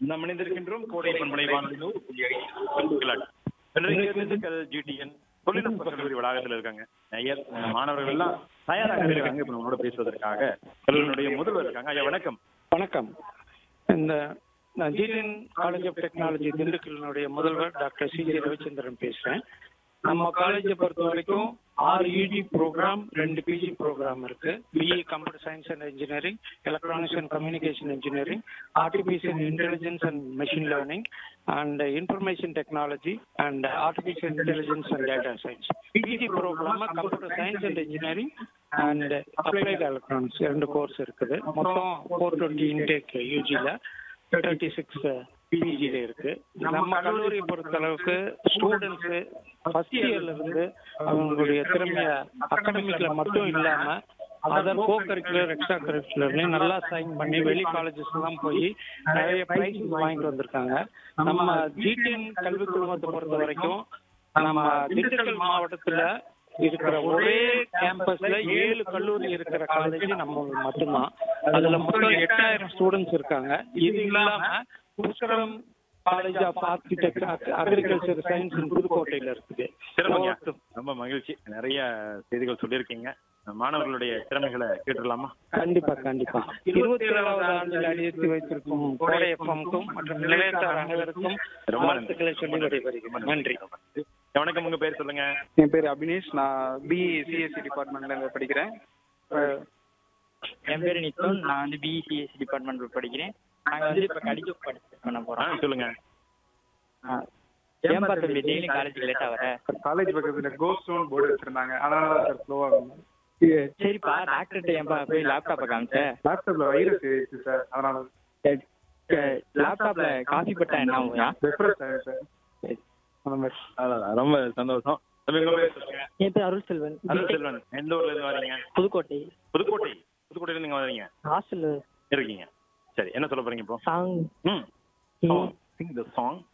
நாம் இணைந்திருக்கின்றோம் கோடை பண்பலை வானொலியில் பிசிக்கல் ஜிடிஎன் தொழில்நுட்ப கல்லூரி வளாகத்தில் இருக்காங்க ஐயா மாணவர்கள் எல்லாம் தயாராக இருக்காங்க இப்ப நம்மளோட பேசுவதற்காக கல்லூரியினுடைய முதல்வர் இருக்காங்க ஐயா வணக்கம் வணக்கம் இந்த நான் ஜிடிஎன் காலேஜ் ஆஃப் டெக்னாலஜி திண்டுக்கலினுடைய முதல்வர் டாக்டர் சி ஜி ரவிச்சந்திரன் பேசுறேன் நம்ம காலேஜை பொறுத்த வரைக்கும் ஆறு யூஜி ப்ரோக்ராம் ரெண்டு பிஜி ப்ரோக்ராம் இருக்கு BE computer science and engineering electronics and communication engineering artificial intelligence and machine learning and information technology and artificial intelligence and data science PG programme computer science and engineering and applied electronics ரெண்டு course இருக்குது மொத்தம் four twenty intake யூஜியில் thirty six பிஜியில் இருக்கு நம்ம கல்லூரியை பொறுத்த அளவுக்கு ஸ்டூடெண்ட்ஸ் ஃபர்ஸ்ட் இயர்ல இருந்து அவங்களுடைய திறமைய அகாடமிக்ல மட்டும் இல்லாம அதர் கோ கரிக்குலர் எக்ஸ்ட்ரா கரிக்குலர்லயும் நல்லா சைன் பண்ணி வெளி காலேஜஸ் எல்லாம் போய் நிறைய பிரைஸ் வாங்கிட்டு வந்திருக்காங்க நம்ம ஜிடிஎன் கல்வி குழுமத்தை பொறுத்த வரைக்கும் நம்ம திண்டுக்கல் மாவட்டத்துல இருக்கிற ஒரே கேம்பஸ்ல ஏழு கல்லூரி இருக்கிற காலேஜ் நம்ம மட்டும்தான் அதுல மொத்தம் எட்டாயிரம் ஸ்டூடெண்ட்ஸ் இருக்காங்க இது இல்லாம Pushkaram college of architect agriculture science புதுக்கோட்டையில இருக்குது சிறப்புங்க ரொம்ப மகிழ்ச்சி நிறைய செய்திகள் சொல்லியிருக்கீங்க மாணவர்களுடைய திறமைகளை கேட்டுடலாமா கண்டிப்பா கண்டிப்பா இருபத்தி ஏழாவது ஆண்டில் அடியெடுத்து வைத்திருக்கும் கோடை எஃப்எம்க்கும் மற்றும் நிலையத்தார் அனைவருக்கும் ரொம்ப வாழ்த்துக்களை சொல்லி விடைபெறுகிறேன் நன்றி வணக்கம் உங்க பேர் சொல்லுங்க என் பேர் அபினேஷ் நான் பிஇ சிஎஸ்சி டிபார்ட்மெண்ட்ல இருந்து படிக்கிறேன் அஹ் என் பேர் நித்துன் நான் வந்து பிஇசிஎஸ்சி டிபார்ட்மெண்ட் படிக்கிறேன் நாங்கள் வந்து இப்போ கடிஜோ படிச்சு பண்ண ஆ போகிறோம் சொல்லுங்க ஏன் பார்த்து டெய்லி காலேஜுக்கு லேட்டாக வர காலேஜ் பக்கத்துல கோ ஸ்டோன் போர்டு வச்சிருந்தாங்க அதனால தான் சார் ஸ்லோவா சரிப்பா டாக்டர்கிட்ட ஏன்பா போய் லேப்டாப்பை காமிச்ச லேப்டாப்ல வைரஸ் ஏறிச்சு சார் அதனால லேப்டாப்ல காஃபி பட்டா என்ன ஆகுயா ரெஃப்ரெஷ் ஆயிடுச்சு சார் அந்த மாதிரி அதான், ரொம்ப சந்தோஷம் தம்பி, உங்க பேர் சொல்லுங்க என் பேர் அருள் செல்வன் அருள் செல்வன் எந்த ஊர்ல இருந்து வரீங்க புதுக்கோட்டை புதுக்கோட்டை புதுக்கோட்டையில நீங்க வரீங்க ஹாஸ்டல் இருக்கீங்க சரி என்ன சொல்ல போறீங்க இப்போ சாங் ம் சிங் த சாங்